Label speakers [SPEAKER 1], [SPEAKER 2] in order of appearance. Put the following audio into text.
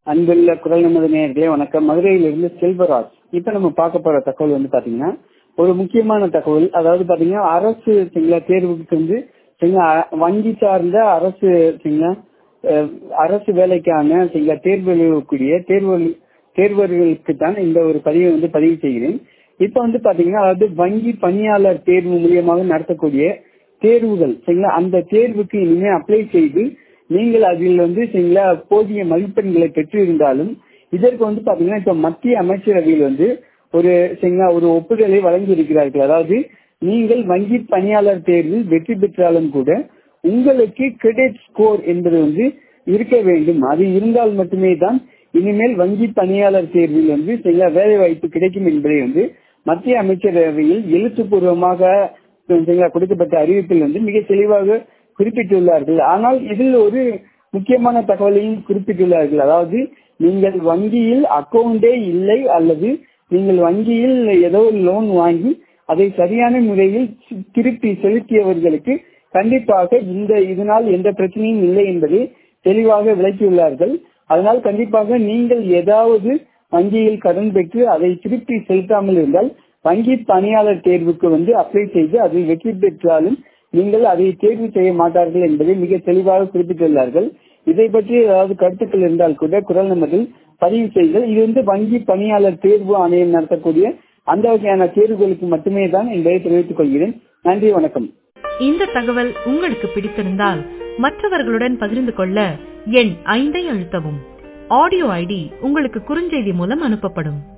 [SPEAKER 1] அன்புள்ள குரல் நமது நேயர்களே வணக்கம் மதுரையிலிருந்து செல்வராஜ் இப்ப நம்ம பார்க்க போற தகவல் வந்து பாத்தீங்கன்னா ஒரு முக்கியமான தகவல் அதாவது பாத்தீங்கன்னா அரசு சரிங்களா தேர்வுக்கு வந்து சரிங்களா வங்கி சார்ந்த அரசு சரிங்களா அஹ், அரசு வேலைக்கான சரிங்களா தேர்வு எழுதக்கூடிய தேர்வு தேர்வர்களுக்கு தான் இந்த ஒரு பதிவை வந்து பதிவு செய்கிறேன் இப்ப வந்து பாத்தீங்கன்னா அதாவது வங்கி பணியாளர் தேர்வு மூலியமாக நடத்தக்கூடிய தேர்வுகள் சரிங்களா அந்த தேர்வுக்கு இனிமே அப்ளை செய்து நீங்கள் அதில் வந்து சரிங்களா போதிய மதிப்பெண்களை பெற்று இருந்தாலும் இதற்கு வந்து பாத்தீங்கன்னா இப்ப மத்திய அமைச்சரவையில் வந்து ஒரு சரிங்களா ஒரு ஒப்புதலை வழங்கி இருக்கிறார்கள் அதாவது நீங்கள் வங்கி பணியாளர் தேர்வில் வெற்றி பெற்றாலும் கூட உங்களுக்கு கிரெடிட் ஸ்கோர் என்பது வந்து இருக்க வேண்டும் அது இருந்தால் மட்டுமே தான் இனிமேல் வங்கி பணியாளர் தேர்வில் வந்து சரிங்களா வேலை வாய்ப்பு கிடைக்கும் என்பதை வந்து மத்திய அமைச்சரவையில் எழுத்துப்பூர்வமாக சரிங்களா கொடுக்கப்பட்ட அறிவிப்பில் வந்து மிக தெளிவாக குறிப்பிட்டுள்ளார்கள் ஆனால் இதில் ஒரு முக்கியமான தகவலையும் குறிப்பிட்டுள்ளார்கள் அதாவது நீங்கள் வங்கியில் அக்கவுண்டே இல்லை அல்லது நீங்கள் வங்கியில் ஏதோ ஒரு லோன் வாங்கி அதை சரியான முறையில் தி- திருப்பி செலுத்தியவர்களுக்கு கண்டிப்பாக இந்த இதனால் எந்த பிரச்சனையும் இல்லை என்பதை தெளிவாக விளக்கியுள்ளார்கள் அதனால் கண்டிப்பாக நீங்கள் ஏதாவது வங்கியில் கடன் பெற்று அதை திருப்பி செலுத்தாமல் இருந்தால் வங்கி பணியாளர் தேர்வுக்கு வந்து அப்ளை செய்து அதில் வெற்றி பெற்றாலும் நீங்கள் அதை தேர்வு செய்ய மாட்டார்கள் என்பதை மிக தெளிவாக குறிப்பிட்டுள்ளார்கள் இதை பற்றி ஏதாவது கருத்துக்கள் இருந்தால் கூட குரல் நமதில் பதிவு செய்யுங்கள் இது வந்து வங்கி பணியாளர் தேர்வு ஆணையம் நடத்தக்கூடிய அந்த வகையான தேர்வுகளுக்கு மட்டுமே தான் என்பதை தெரிவித்துக் கொள்கிறேன் நன்றி வணக்கம்
[SPEAKER 2] இந்த தகவல் உங்களுக்கு பிடித்திருந்தால் மற்றவர்களுடன் பகிர்ந்து கொள்ள எண் ஐந்தை அழுத்தவும் ஆடியோ ஐடி உங்களுக்கு குறுஞ்செய்தி மூலம் அனுப்பப்படும்